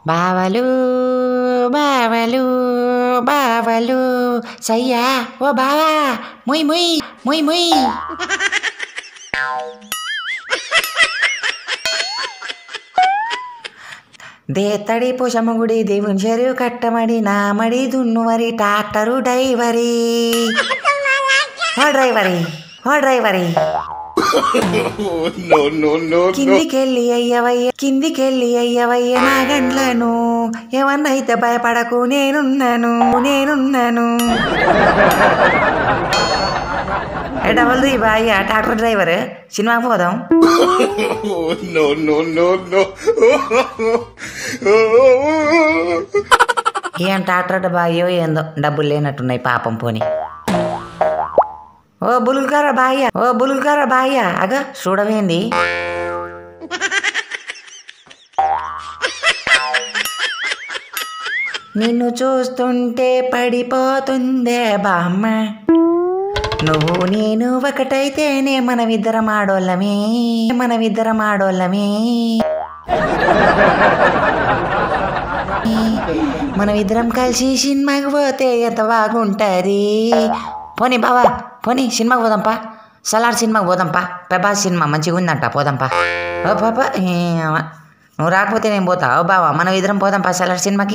బావలు బావలు బావలు సయ్యా ఓ బావా ముయ్ ముయ్ ముయ్ ముయ్ దేత్తడి పుషముగుడి దేవుని చెరువు కట్టమడి నామడి దున్నువరి ట్రాక్టరు డ్రైవరి ఓ డ్రైవరి ఓ డ్రైవరి no, no, no, no. కిందికెళ్ళి అయ్యవయ్య కిందికెళ్ళి అయ్యవయ్య నా గండ్లను ఏమన్నైతే భయపడకు నేనున్నాను నేనున్నాను ఏ డబల్ రీ బాయ్ ట్రాక్టర్ డ్రైవర్ సినిమాకి పోదాం Oh, no, no, no, no. ఏం ట్రాక్టర్ బాయ్యో ఏందో డబ్బులు లేనట్టున్నాయి పాపం పోని ఓ బులుగార బాయ్య ఓ బులుగార బాయ్య అగ చూడవేంది నిన్ను చూస్తుంటే పడిపోతుందే బామ్మ నువ్వు నేను ఒకటైతేనే మనమిద్దరం ఆడోళ్ళమే మనమిద్దరం ఆడోళ్ళమే మనం ఇద్దరం కలిసి సినిమాకి పోతే ఎంత బాగుంటుంది పోనీ బావా పోనీ సినిమాకి పోదాంపా సలార్ సినిమాకి పోదాంపా ప్రభాస్ సినిమా మంచిగా ఉందంట పోదాంపా ఓ పాప ఏమ. నువ్వు రాకపోతే నేను పోతా ఓ బావా మనం ఇద్దరం పోదాంపా సలార్ సినిమాకి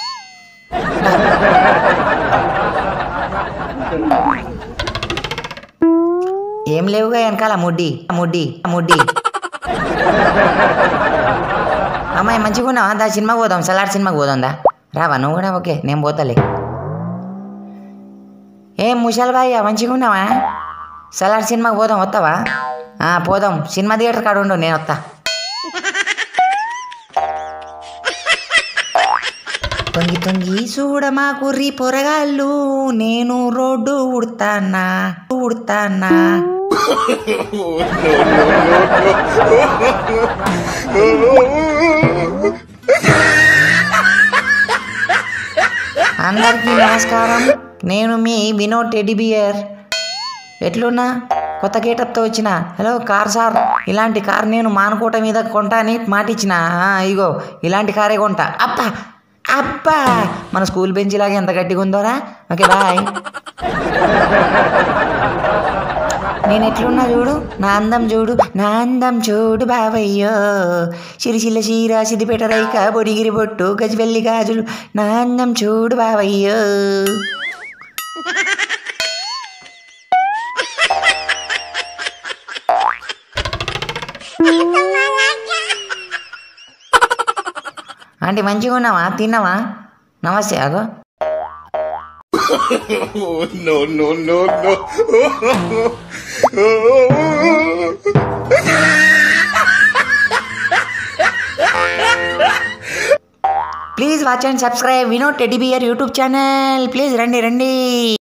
ఏం లేవుగా వెనకాల ముడ్డి ముడ్డి ముడ్డి అమ్మాయి మంచిగా ఉన్నావా దా సినిమాకి పోదాం సలార్ సినిమాకి పోదాందా రావా నువ్వు కూడా ఓకే నేను పోతలే ఏం ముషాల్ బాయ్ మంచిగా ఉన్నావా సలార్ సినిమాకి పోదాం వస్తావా ఆ, పోదాం సినిమా థియేటర్ కాడ ఉండు నేను వస్తా తొంగి తొంగి చూడమా కుర్రి పొరగాళ్ళు నేను రోడ్డు ఉడతానా ఉడతానా అందరికీ నమస్కారం నేను మీ వినోద్ టెడ్డి బియర్ ఎట్లున్నా కొత్త గేటప్తో వచ్చిన హలో కార్ సార్ ఇలాంటి కార్ నేను మానుకోట మీద కొంటా అని మాటిచ్చిన ఆ, ఇగో ఇలాంటి కారే కొంటా అబ్బా అబ్బా మన స్కూల్ బెంచ్ లాగా ఎంత గట్టిగా ఉందోరా ఓకే బాయ్ నేను ఎట్లున్నా చూడు నా అందం చూడు నా అందం చూడు బావయ్యో సిరిసిల్ల చీర సిద్దిపేట రైక బొడిగిరి బొట్టు గజవెల్లి గాజులు నా అందం చూడు బావయ్యో ఆంటీ మంచిగా ఉన్నావా తిన్నావా నమస్తే అగో Oh, no, no, no, no. Please watch and subscribe Vinod teddy bear YouTube channel please రండి రండి